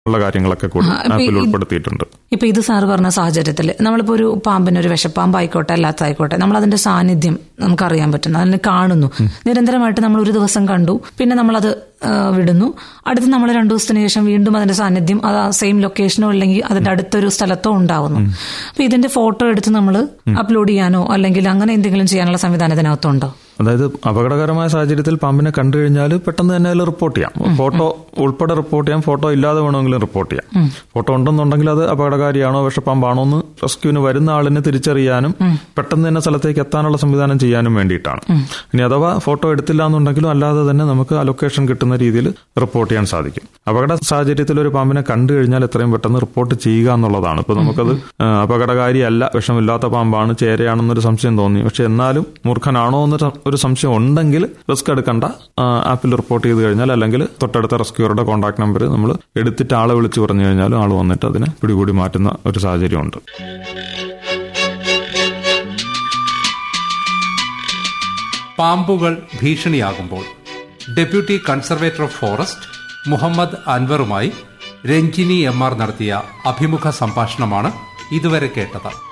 ഉള്ള കാര്യങ്ങളൊക്കെ കൂടി ആപ്പിൽ ഉൾപ്പെടുത്തിയിട്ടുണ്ട് ഇപ്പൊ ഇത് സാറ് പറഞ്ഞ സാഹചര്യത്തിൽ നമ്മളിപ്പോ ഒരു പാമ്പിന് ഒരു വിഷപ്പാമ്പ് ആയിക്കോട്ടെ അല്ലാത്തതായിക്കോട്ടെ നമ്മൾ അതിന്റെ സാന്നിധ്യം നമുക്ക് അറിയാൻ പറ്റുന്നു അതിനെ കാണുന്നു നിരന്തരമായിട്ട് നമ്മൾ ഒരു ദിവസം കണ്ടു പിന്നെ നമ്മളത് ആ, വിടുന്നു അടുത്ത് നമ്മൾ രണ്ടു ദിവസത്തിന് ശേഷം വീണ്ടും അതിന്റെ സാന്നിധ്യം അത് സെയിം ലൊക്കേഷനോ അല്ലെങ്കിൽ അതിന്റെ അടുത്തൊരു സ്ഥലത്തോ ഉണ്ടാവുന്നു അപ്പൊ ഇതിന്റെ ഫോട്ടോ എടുത്ത് നമ്മൾ അപ്ലോഡ് ചെയ്യാനോ അല്ലെങ്കിൽ അങ്ങനെ എന്തെങ്കിലും ചെയ്യാനുള്ള സംവിധാനം ഇതിനകത്തുണ്ടോ അതായത് അപകടകരമായ സാഹചര്യത്തിൽ പാമ്പിനെ കണ്ടു കഴിഞ്ഞാൽ പെട്ടെന്ന് തന്നെ അതിൽ റിപ്പോർട്ട് ചെയ്യാം ഫോട്ടോ ഉൾപ്പെടെ റിപ്പോർട്ട് ചെയ്യാം ഫോട്ടോ ഇല്ലാതെ വേണമെങ്കിലും റിപ്പോർട്ട് ചെയ്യാം ഫോട്ടോ ഉണ്ടെന്നുണ്ടെങ്കിൽ അത് അപകടകാരിയാണോ വിഷപ്പാമ്പാണോ എന്ന് റെസ്ക്യൂവിന് വരുന്ന ആളിനെ തിരിച്ചറിയാനും പെട്ടെന്ന് തന്നെ സ്ഥലത്തേക്ക് എത്താനുള്ള സംവിധാനം ചെയ്യാനും വേണ്ടിയിട്ടാണ് ഇനി അഥവാ ഫോട്ടോ എടുത്തില്ല എന്നുണ്ടെങ്കിലും അല്ലാതെ തന്നെ നമുക്ക് ആ ലൊക്കേഷൻ കിട്ടുന്ന രീതിയിൽ റിപ്പോർട്ട് ചെയ്യാൻ സാധിക്കും അപകട സാഹചര്യത്തിൽ ഒരു പാമ്പിനെ കണ്ടു കഴിഞ്ഞാൽ എത്രയും പെട്ടെന്ന് റിപ്പോർട്ട് ചെയ്യുക എന്നുള്ളതാണ് ഇപ്പൊ നമുക്കത് ആ, അപകടകാരിയല്ല വിഷമില്ലാത്ത പാമ്പാണ് ചേരയാണെന്നൊരു സംശയം തോന്നി പക്ഷെ എന്നാലും മൂർഖനാണോ എന്നൊരു ഒരു സംശയം ഉണ്ടെങ്കിൽ റിസ്ക് എടുക്കണ്ട ആ, ആപ്പിൽ റിപ്പോർട്ട് ചെയ്ത് കഴിഞ്ഞാൽ അല്ലെങ്കിൽ തൊട്ടടുത്ത റെസ്ക്യൂറുടെ കോൺടാക്ട് നമ്പർ നമ്മൾ എടുത്തിട്ട് ആളെ വിളിച്ച് പറഞ്ഞു കഴിഞ്ഞാൽ ആൾ വന്നിട്ട് അതിനെ പിടികൂടി മാറ്റുന്ന ഒരു സാഹചര്യമുണ്ട് പാമ്പുകൾ ഭീഷണിയാകുമ്പോൾ deputy conservator of forest Muhammad അൻവറുമായി രഞ്ജിനി എം ആർ നടത്തിയ അഭിമുഖ സംഭാഷണമാണ് ഇതുവരെ കേട്ടത്